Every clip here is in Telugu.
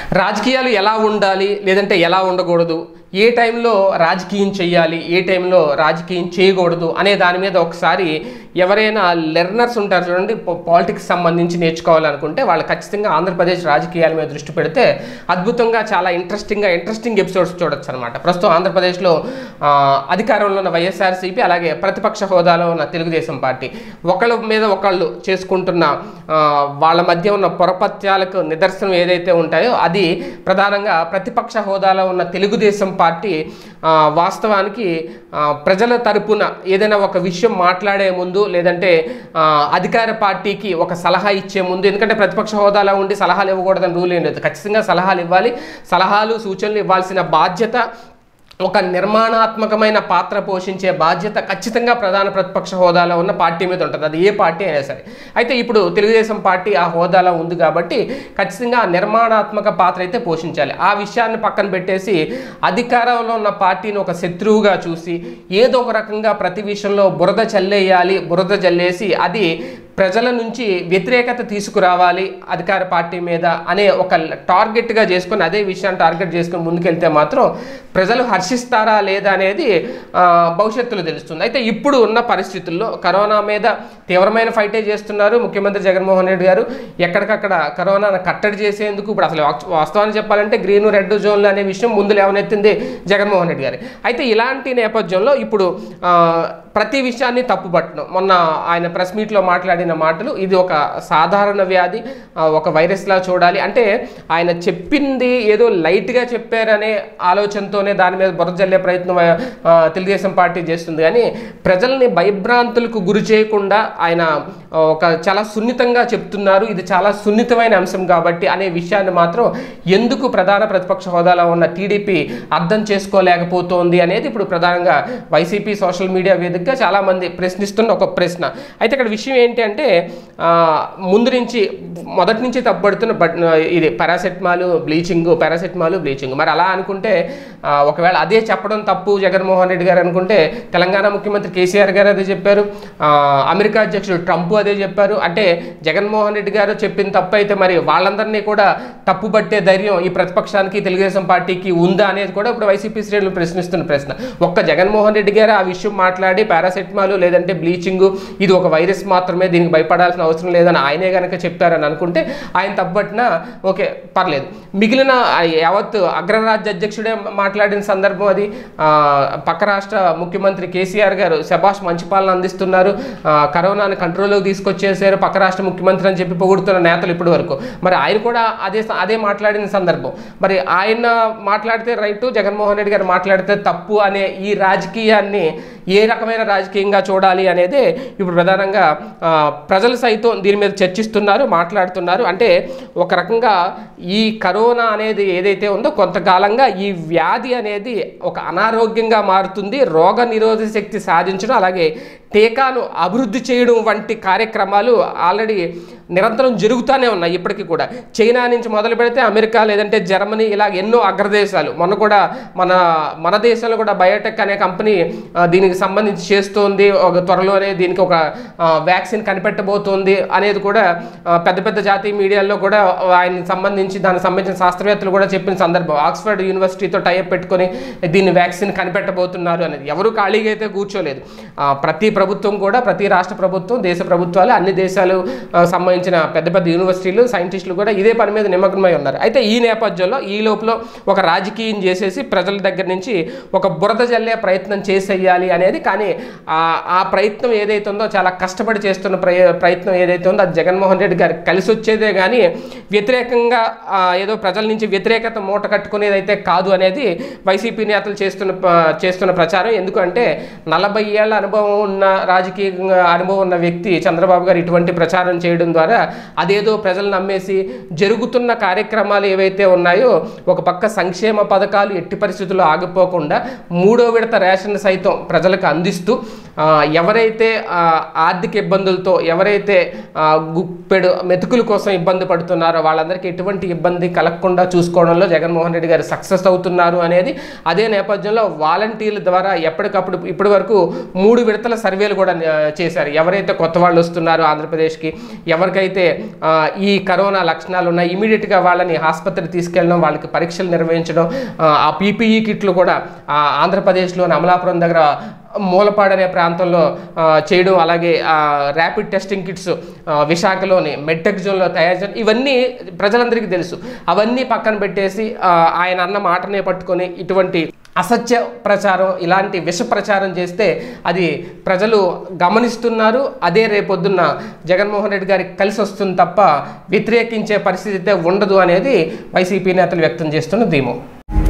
రాజకీయాలు ఎలా ఉండాలి లేదంటే ఎలా ఉండకూడదు ఏ టైంలో రాజకీయం చేయాలి ఏ టైంలో రాజకీయం చేయకూడదు అనే దాని మీద ఒకసారి ఎవరైనా లెర్నర్స్ ఉంటారు చూడండి పాలిటిక్స్ సంబంధించి నేర్చుకోవాలనుకుంటే వాళ్ళు ఖచ్చితంగా ఆంధ్రప్రదేశ్ రాజకీయాల మీద దృష్టి పెడితే అద్భుతంగా చాలా ఇంట్రెస్టింగ్గా ఇంట్రెస్టింగ్ ఎపిసోడ్స్ చూడొచ్చు అనమాట ప్రస్తుతం ఆంధ్రప్రదేశ్లో ఆ, అధికారంలో ఉన్న వైఎస్ఆర్సీపీ అలాగే ప్రతిపక్ష హోదాలో ఉన్న తెలుగుదేశం పార్టీ ఒకళ్ళ మీద ఒకళ్ళు చేసుకుంటున్న ఆ, వాళ్ళ మధ్య ఉన్న పొరపత్యాలకు నిదర్శనం ఏదైతే ఉంటాయో అది ప్రధానంగా ప్రతిపక్ష హోదాలో ఉన్న తెలుగుదేశం పార్టీ ఆ, వాస్తవానికి ఆ, ప్రజల తరపున ఏదైనా ఒక విషయం మాట్లాడే ముందు లేదంటే ఆ, అధికార పార్టీకి ఒక సలహా ఇచ్చే ముందు ఎందుకంటే ప్రతిపక్ష హోదాలో ఉండి సలహాలు ఇవ్వకూడదని రూల్ ఏం లేదు ఖచ్చితంగా సలహాలు ఇవ్వాలి సలహాలు సూచనలు ఇవ్వాల్సిన బాధ్యత ఒక నిర్మాణాత్మకమైన పాత్ర పోషించే బాధ్యత ఖచ్చితంగా ప్రధాన ప్రతిపక్ష హోదాలో ఉన్న పార్టీ మీద ఉంటుంది అది ఏ పార్టీ అయినా సరే అయితే ఇప్పుడు తెలుగుదేశం పార్టీ ఆ హోదాలో ఉంది కాబట్టి ఖచ్చితంగా ఆ నిర్మాణాత్మక పాత్ర అయితే పోషించాలి ఆ విషయాన్ని పక్కన పెట్టేసి అధికారంలో ఉన్న పార్టీని ఒక శత్రువుగా చూసి ఏదో ఒక రకంగా ప్రతి విషయంలో బురద చల్లేయాలి బురద చల్లేసి అది ప్రజల నుంచి వ్యతిరేకత తీసుకురావాలి అధికార పార్టీ మీద అనే ఒక టార్గెట్గా చేసుకొని అదే విషయాన్ని టార్గెట్ చేసుకొని ముందుకెళ్తే మాత్రం ప్రజలు హర్షిస్తారా లేదా అనేది ఆ, భవిష్యత్తులో తెలుస్తుంది అయితే ఇప్పుడు ఉన్న పరిస్థితుల్లో కరోనా మీద తీవ్రమైన ఫైటే చేస్తున్నారు ముఖ్యమంత్రి జగన్మోహన్ రెడ్డి గారు ఎక్కడికక్కడ కరోనాను కట్టడి చేసేందుకు ఇప్పుడు అసలు వాక్- వాస్తవాన్ని చెప్పాలంటే గ్రీన్ రెడ్ జోన్లు అనే విషయం ముందు లేవనెత్తింది జగన్మోహన్ రెడ్డి గారు అయితే ఇలాంటి నేపథ్యంలో ఇప్పుడు ఆ, ప్రతి విషయాన్ని తప్పుపట్టడం మొన్న ఆయన ప్రెస్ మీట్లో మాట్లాడిన మాటలు ఇది ఒక సాధారణ వ్యాధి ఆ, ఒక వైరస్లా చూడాలి అంటే ఆయన చెప్పింది ఏదో లైట్గా చెప్పారనే ఆలోచనతోనే దాని మీద బురద జల్లే ప్రయత్నం ఆ, తెలుగుదేశం పార్టీ చేస్తుంది కానీ ప్రజల్ని భయభ్రాంతులకు గురి చేయకుండా ఆయన ఆ, ఒక చాలా సున్నితంగా చెప్తున్నారు ఇది చాలా సున్నితమైన అంశం కాబట్టి అనే విషయాన్ని మాత్రం ఎందుకు ప్రధాన ప్రతిపక్ష హోదాలో ఉన్న టీడీపీ అర్థం చేసుకోలేకపోతోంది అనేది ఇప్పుడు ప్రధానంగా వైసీపీ సోషల్ మీడియా వేదికగా చాలామంది ప్రశ్నిస్తున్న ఒక ప్రశ్న అయితే ఇక్కడ విషయం ఏంటి అంటే ఆ, ముందు నుంచి మొదటి నుంచి తప్పుపడుతున్న బట్ ఇది పారాసెటమాల్ బ్లీచింగ్ పారాసెటమాల్ బ్లీచింగ్ మరి అలా అనుకుంటే ఆ, ఒకవేళ అదే చెప్పడం తప్పు జగన్మోహన్ రెడ్డి గారు అనుకుంటే తెలంగాణ ముఖ్యమంత్రి కేసీఆర్ గారు అదే చెప్పారు ఆ, అమెరికా అధ్యక్షుడు ట్రంప్ అదే చెప్పారు అంటే జగన్మోహన్ రెడ్డి గారు చెప్పిన తప్పు అయితే మరి వాళ్ళందరినీ కూడా తప్పుపట్టే ధైర్యం ఈ ప్రతిపక్షానికి తెలుగుదేశం పార్టీకి ఉందా అనేది కూడా ఇప్పుడు వైసీపీ శ్రేణులు ప్రశ్నిస్తున్న ప్రశ్న ఒక్క జగన్మోహన్ రెడ్డి గారు ఆ విషయం మాట్లాడి పారాసెటమాల్ లేదంటే బ్లీచింగ్ ఇది ఒక వైరస్ మాత్రమే దీనికి భయపడాల్సిన అవసరం లేదని ఆయనే కనుక చెప్పారని అనుకుంటే ఆయన తప్పబట్టినా ఓకే పర్లేదు మిగిలిన ఆ యావత్ అగ్రరాజ్య అధ్యక్షుడే మాట్లాడిన సందర్భం అది ఆ, పక్క రాష్ట్ర ముఖ్యమంత్రి కేసీఆర్ గారు శబాష్ మంచి పాలన అందిస్తున్నారు ఆ, కరోనాని కంట్రోల్లోకి తీసుకొచ్చేసారు పక్క రాష్ట్ర ముఖ్యమంత్రి అని చెప్పి పొగుడుతున్న నేతలు ఇప్పటి వరకు మరి ఆయన కూడా అదే అదే మాట్లాడిన సందర్భం మరి ఆయన మాట్లాడితే రైట్ జగన్మోహన్ రెడ్డి గారు మాట్లాడితే తప్పు అనే ఈ రాజకీయాన్ని ఏ రకమైన రాజకీయంగా చూడాలి అనేది ఇప్పుడు ప్రధానంగా ఆ, ప్రజలు సైతం దీని మీద చర్చిస్తున్నారు మాట్లాడుతున్నారు అంటే ఒక రకంగా ఈ కరోనా అనేది ఏదైతే ఉందో కొంతకాలంగా ఈ వ్యాధి అనేది ఒక అనారోగ్యంగా మారుతుంది రోగ నిరోధక శక్తి సాధించడం అలాగే టీకాను అభివృద్ధి చేయడం వంటి కార్యక్రమాలు ఆల్రెడీ నిరంతరం జరుగుతూనే ఉన్నాయి ఇప్పటికీ కూడా చైనా నుంచి మొదలు పెడితే అమెరికా లేదంటే జర్మనీ ఇలా ఎన్నో అగ్రదేశాలు మొన్న కూడా మన మన దేశంలో కూడా బయోటెక్ అనే కంపెనీ ఆ, దీనికి సంబంధించి చేస్తోంది ఒక త్వరలోనే దీనికి ఒక వ్యాక్సిన్ కనిపెట్టబోతోంది అనేది కూడా ఆ, పెద్ద పెద్ద జాతీయ మీడియాల్లో కూడా ఆయన సంబంధించి దానికి సంబంధించిన శాస్త్రవేత్తలు కూడా చెప్పిన సందర్భం ఆక్స్ఫర్డ్ యూనివర్సిటీతో టైప్ పెట్టుకొని దీన్ని వ్యాక్సిన్ కనిపెట్టబోతున్నారు అనేది ఎవరు ఖాళీగా అయితే కూర్చోలేదు ఆ, ప్రతి ప్రభుత్వం కూడా ప్రతి రాష్ట్ర ప్రభుత్వం దేశ ప్రభుత్వాలు అన్ని దేశాలు ఆ, సంబంధించిన పెద్ద పెద్ద యూనివర్సిటీలు సైంటిస్టులు కూడా ఇదే పని మీద నిమగ్నమై ఉన్నారు అయితే ఈ నేపథ్యంలో ఈ లోపల ఒక రాజకీయం చేసేసి ప్రజల దగ్గర నుంచి ఒక బురద జల్లే ప్రయత్నం చేసేయాలి అనేది కానీ ఆ ఆ ప్రయత్నం ఏదైతే ఉందో చాలా కష్టపడి చేస్తున్న ప్రయ ప్రయత్నం ఏదైతే ఉందో అది జగన్మోహన్ రెడ్డి గారికి కలిసి వచ్చేదే కానీ వ్యతిరేకంగా ఆ, ఏదో ప్రజల నుంచి వ్యతిరేకత మూట కట్టుకునేది అయితే కాదు అనేది వైసీపీ నేతలు చేస్తున్న ప- చేస్తున్న ప్రచారం ఎందుకంటే నలభై ఏళ్ల అనుభవం ఉన్న రాజకీయ అనుభవం ఉన్న వ్యక్తి చంద్రబాబు గారు ఇటువంటి ప్రచారం చేయడం ద్వారా అదేదో ప్రజలు నమ్మేసి జరుగుతున్న కార్యక్రమాలు ఏవైతే ఉన్నాయో ఒక పక్క సంక్షేమ పథకాలు ఎట్టి పరిస్థితుల్లో ఆగిపోకుండా మూడో విడత రేషన్ సైతం ప్రజలకు అందిస్తూ ఆ, ఎవరైతే ఆ, ఆర్థిక ఇబ్బందులతో ఎవరైతే ఆ, గుప్పెడు మెతుకుల కోసం ఇబ్బంది పడుతున్నారో వాళ్ళందరికీ ఎటువంటి ఇబ్బంది కలగకుండా చూసుకోవడంలో జగన్మోహన్ రెడ్డి గారు సక్సెస్ అవుతున్నారు అనేది అదే నేపథ్యంలో వాలంటీర్ల ద్వారా ఎప్పటికప్పుడు ఇప్పటి వరకు మూడు విడతల సర్వే సర్వేలు కూడా ఆ, చేశారు ఎవరైతే కొత్త వాళ్ళు వస్తున్నారో ఆంధ్రప్రదేశ్కి ఎవరికైతే ఆ, ఈ కరోనా లక్షణాలు ఉన్నాయి ఇమీడియట్గా వాళ్ళని ఆసుపత్రికి తీసుకెళ్ళడం వాళ్ళకి పరీక్షలు నిర్వహించడం ఆ, ఆ పీపీఈ కిట్లు కూడా ఆ, ఆంధ్రప్రదేశ్లోని అమలాపురం దగ్గర మూలపాడు అనే ప్రాంతంలో ఆ, చేయడం అలాగే ఆ, ర్యాపిడ్ టెస్టింగ్ కిట్స్ ఆ, విశాఖలోని మెడ్టెక్ జోన్లో తయారు చేయడం ఇవన్నీ ప్రజలందరికీ తెలుసు అవన్నీ పక్కన పెట్టేసి ఆ, ఆయన అన్న మాటనే పట్టుకొని ఇటువంటి అసత్య ప్రచారం ఇలాంటి విష ప్రచారం చేస్తే అది ప్రజలు గమనిస్తున్నారు అదే రేపొద్దున్న జగన్మోహన్ రెడ్డి గారికి కలిసి వస్తుంది తప్ప వ్యతిరేకించే పరిస్థితి అయితే ఉండదు అనేది వైసీపీ నేతలు వ్యక్తం చేస్తున్న ధీమం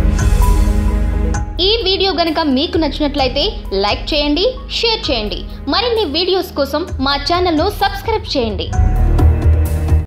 ఈ వీడియో గనక మీకు నచ్చినట్లయితే లైక్ చేయండి షేర్ చేయండి మరిన్ని వీడియోస్ కోసం మా ఛానల్ను సబ్స్క్రైబ్ చేయండి